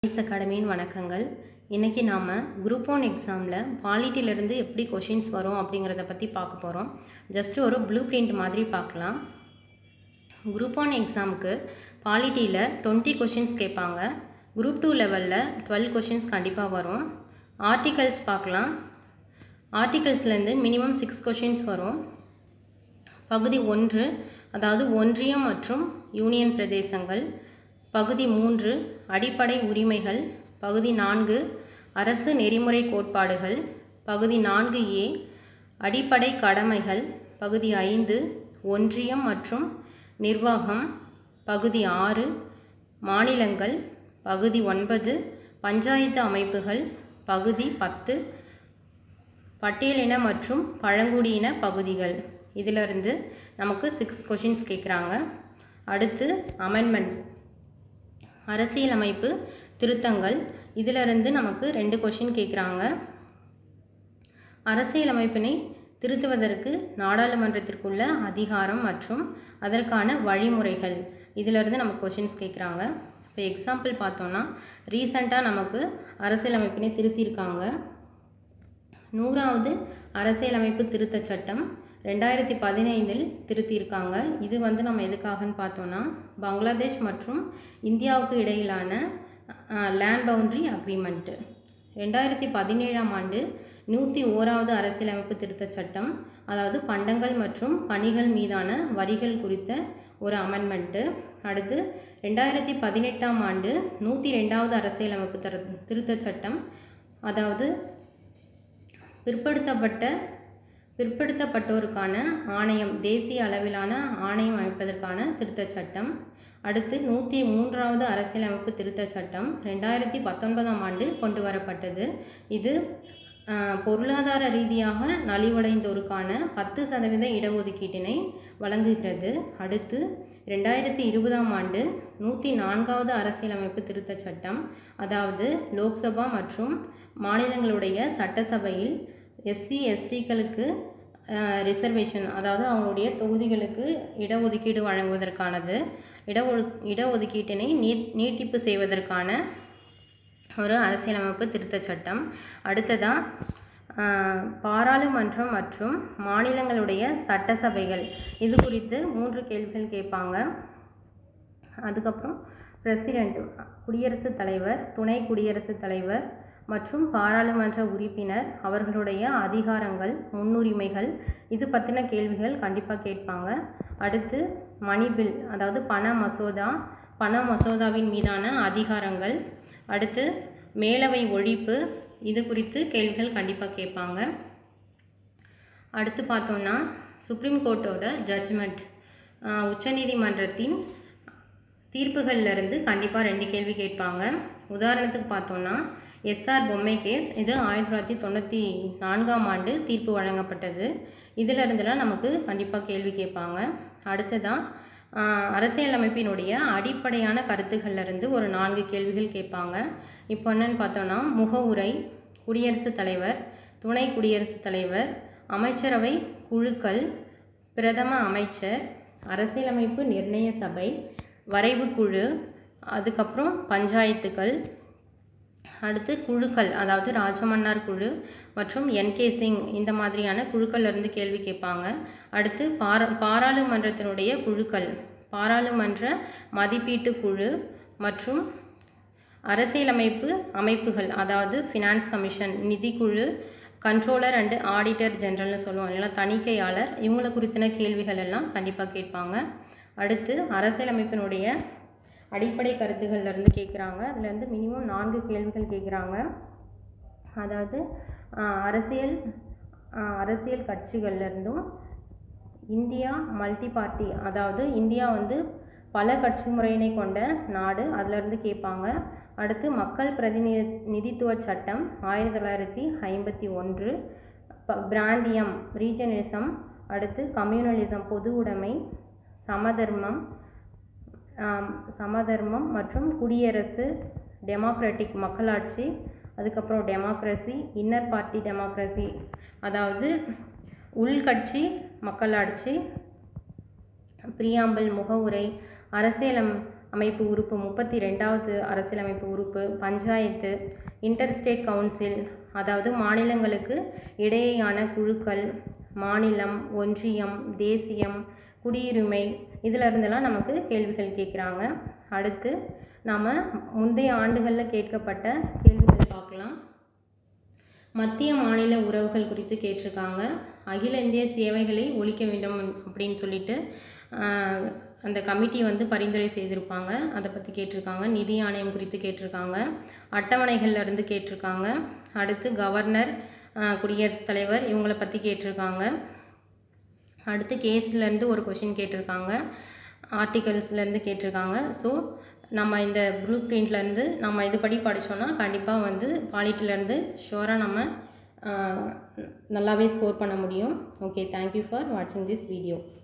ice அகாடமியின் வணக்கங்கள் இன்றைக்கி நாம் குரூப் ஒன் எக்ஸாமில் பாலிட்டியிலேருந்து எப்படி கொஷின்ஸ் வரும் அப்படிங்கிறத பற்றி பார்க்க போகிறோம் ஜஸ்ட் ஒரு ப்ளூ பிரிண்ட் மாதிரி பார்க்கலாம் குரூப் ஒன் எக்ஸாமுக்கு பாலிட்டியில் டுவெண்ட்டி கொஷின்ஸ் கேட்பாங்க குரூப் டூ லெவலில் டுவெல் கொஷின்ஸ் கண்டிப்பாக வரும் ஆர்டிகல்ஸ் பார்க்கலாம் ஆர்டிகல்ஸ்லேருந்து மினிமம் சிக்ஸ் கொஷின்ஸ் வரும் பகுதி ஒன்று அதாவது ஒன்றியம் மற்றும் யூனியன் பிரதேசங்கள் பகுதி மூன்று அடிப்படை உரிமைகள் பகுதி நான்கு அரசு நெறிமுறை கோட்பாடுகள் பகுதி நான்கு ஏ அடிப்படை கடமைகள் பகுதி ஐந்து ஒன்றியம் மற்றும் நிர்வாகம் பகுதி ஆறு மாநிலங்கள் பகுதி ஒன்பது பஞ்சாயத்து அமைப்புகள் பகுதி பத்து பட்டியலின மற்றும் பழங்குடியின பகுதிகள் இதிலிருந்து நமக்கு சிக்ஸ் கொஷின்ஸ் கேட்குறாங்க அடுத்து அமெண்ட்மெண்ட்ஸ் அரசியலமைப்பு திருத்தங்கள் இதிலிருந்து நமக்கு ரெண்டு கொஷின் கேட்குறாங்க அரசியலமைப்பினை திருத்துவதற்கு நாடாளுமன்றத்திற்குள்ள அதிகாரம் மற்றும் அதற்கான வழிமுறைகள் இதிலிருந்து நமக்கு கொஷின்ஸ் கேட்குறாங்க இப்போ எக்ஸாம்பிள் பார்த்தோன்னா ரீசண்டாக நமக்கு அரசியலமைப்பினை திருத்தியிருக்காங்க நூறாவது அரசியலமைப்பு திருத்தச் சட்டம் ரெண்டாயிரத்தி பதினைந்தில் திருத்தியிருக்காங்க இது வந்து நம்ம எதுக்காகன்னு பார்த்தோன்னா பங்களாதேஷ் மற்றும் இந்தியாவுக்கு இடையிலான லேண்ட் பவுண்ட்ரி அக்ரிமெண்ட்டு ரெண்டாயிரத்தி பதினேழாம் ஆண்டு நூற்றி ஓராவது அரசியலமைப்பு திருத்தச் சட்டம் அதாவது பண்டங்கள் மற்றும் பணிகள் மீதான வரிகள் குறித்த ஒரு அமெண்ட்மெண்ட்டு அடுத்து ரெண்டாயிரத்தி பதினெட்டாம் ஆண்டு நூற்றி ரெண்டாவது அரசியலமைப்பு தர திருத்தச் சட்டம் அதாவது பிற்படுத்தப்பட்ட பிற்படுத்தப்பட்டோருக்கான ஆணையம் தேசிய அளவிலான ஆணையம் அமைப்பதற்கான திருத்தச் சட்டம் அடுத்து நூற்றி மூன்றாவது அரசியலமைப்பு திருத்தச் சட்டம் ரெண்டாயிரத்தி பத்தொன்பதாம் ஆண்டு கொண்டு வரப்பட்டது இது பொருளாதார ரீதியாக நலிவடைந்தோருக்கான பத்து சதவீத இடஒதுக்கீட்டினை வழங்குகிறது அடுத்து ரெண்டாயிரத்தி இருபதாம் ஆண்டு நூற்றி நான்காவது அரசியலமைப்பு திருத்தச் சட்டம் அதாவது லோக்சபா மற்றும் மாநிலங்களுடைய சட்டசபையில் எஸ்சி எஸ்டிக்களுக்கு ரிசர்வேஷன் அதாவது அவங்களுடைய தொகுதிகளுக்கு இடஒதுக்கீடு வழங்குவதற்கானது இடஒது இடஒதுக்கீட்டினை நீ நீட்டிப்பு செய்வதற்கான ஒரு அரசியலமைப்பு திருத்தச் சட்டம் அடுத்ததாக பாராளுமன்றம் மற்றும் மாநிலங்களுடைய சட்டசபைகள் இது குறித்து மூன்று கேள்விகள் கேட்பாங்க அதுக்கப்புறம் பிரசிடெண்ட் குடியரசுத் தலைவர் துணை குடியரசுத் தலைவர் மற்றும் பாராளுமன்ற உறுப்பினர் அவர்களுடைய அதிகாரங்கள் முன்னுரிமைகள் இது பற்றின கேள்விகள் கண்டிப்பாக கேட்பாங்க அடுத்து மணி பில் அதாவது பண மசோதா பண மசோதாவின் மீதான அதிகாரங்கள் அடுத்து மேலவை ஒழிப்பு இது குறித்து கேள்விகள் கண்டிப்பாக கேட்பாங்க அடுத்து பார்த்தோம்னா சுப்ரீம் கோர்ட்டோட ஜட்ஜ்மெண்ட் உச்சநீதிமன்றத்தின் தீர்ப்புகள்லேருந்து கண்டிப்பாக ரெண்டு கேள்வி கேட்பாங்க உதாரணத்துக்கு பார்த்தோம்னா எஸ்ஆர் பொம்மை கேஸ் இது ஆயிரத்தி தொள்ளாயிரத்தி தொண்ணூற்றி நான்காம் ஆண்டு தீர்ப்பு வழங்கப்பட்டது இதிலிருந்துலாம் நமக்கு கண்டிப்பாக கேள்வி கேட்பாங்க அடுத்ததாக அரசியலமைப்பினுடைய அடிப்படையான கருத்துக்கள்லேருந்து ஒரு நான்கு கேள்விகள் கேட்பாங்க இப்போ என்னென்னு பார்த்தோன்னா முகவுரை குடியரசுத் தலைவர் துணை குடியரசுத் தலைவர் அமைச்சரவை குழுக்கள் பிரதம அமைச்சர் அரசியலமைப்பு நிர்ணய சபை வரைவு குழு அதுக்கப்புறம் பஞ்சாயத்துக்கள் அடுத்து குழுக்கள் அதாவது ராஜமன்னார் குழு மற்றும் என்கே சிங் இந்த மாதிரியான குழுக்கள்லேருந்து கேள்வி கேட்பாங்க அடுத்து பாரா பாராளுமன்றத்தினுடைய குழுக்கள் பாராளுமன்ற மதிப்பீட்டு குழு மற்றும் அரசியலமைப்பு அமைப்புகள் அதாவது ஃபினான்ஸ் கமிஷன் நிதிக்குழு கண்ட்ரோலர் அண்டு ஆடிட்டர் ஜென்ரல்னு சொல்லுவோம் இல்லைனா தணிக்கையாளர் இவங்களை குறித்தின கேள்விகள் எல்லாம் கண்டிப்பாக கேட்பாங்க அடுத்து அரசியலமைப்பினுடைய அடிப்படை கருத்துகள்லேருந்து கேட்குறாங்க அதுலேருந்து மினிமம் நான்கு கேள்விகள் கேட்குறாங்க அதாவது அரசியல் அரசியல் கட்சிகள்லேருந்தும் இந்தியா மல்டி பார்ட்டி அதாவது இந்தியா வந்து பல கட்சி முறையினை கொண்ட நாடு அதிலிருந்து கேட்பாங்க அடுத்து மக்கள் பிரதிநிதித்துவ சட்டம் ஆயிரத்தி தொள்ளாயிரத்தி ஐம்பத்தி ஒன்று பிராந்தியம் ரீஜனலிசம் அடுத்து கம்யூனலிசம் பொது உடைமை சமதர்மம் சமதர்மம் மற்றும் குடியரசு டெமோக்ராட்டிக் மக்களாட்சி அதுக்கப்புறம் டெமோக்ரஸி இன்னர் பார்ட்டி டெமோக்ரஸி அதாவது உள்கட்சி மக்களாட்சி பிரியாம்பல் முகவுரை அரசியலம் அமைப்பு உறுப்பு முப்பத்தி ரெண்டாவது அரசியலமைப்பு உறுப்பு பஞ்சாயத்து இன்டர்ஸ்டேட் கவுன்சில் அதாவது மாநிலங்களுக்கு இடையேயான குழுக்கள் மாநிலம் ஒன்றியம் தேசியம் குடியுரிமை இதில் இருந்தெல்லாம் நமக்கு கேள்விகள் கேட்குறாங்க அடுத்து நாம் முந்தைய ஆண்டுகளில் கேட்கப்பட்ட கேள்விகளை பார்க்கலாம் மத்திய மாநில உறவுகள் குறித்து கேட்டிருக்காங்க அகில இந்திய சேவைகளை ஒழிக்க வேண்டும் அப்படின்னு சொல்லிட்டு ஆஹ், அந்த கமிட்டி வந்து பரிந்துரை செய்திருப்பாங்க அதை பற்றி கேட்டிருக்காங்க நிதி ஆணையம் குறித்து கேட்டிருக்காங்க அட்டவணைகள்ல இருந்து கேட்டிருக்காங்க அடுத்து கவர்னர் ஆஹ், குடியரசுத் தலைவர் இவங்களை பற்றி கேட்டிருக்காங்க அடுத்து கேஸ்லேருந்து ஒரு கொஷின் கேட்டிருக்காங்க ஆர்டிகல்ஸ்லேருந்து கேட்டிருக்காங்க ஸோ நம்ம இந்த ப்ளூ பிரிண்ட்லேருந்து நம்ம இதுபடி படித்தோன்னா கண்டிப்பாக வந்து பாலிட்டிலேருந்து ஷுவராக நம்ம ஆஹ், நல்லாவே ஸ்கோர் பண்ண முடியும் ஓகே தேங்க்யூ ஃபார் வாட்சிங் திஸ் வீடியோ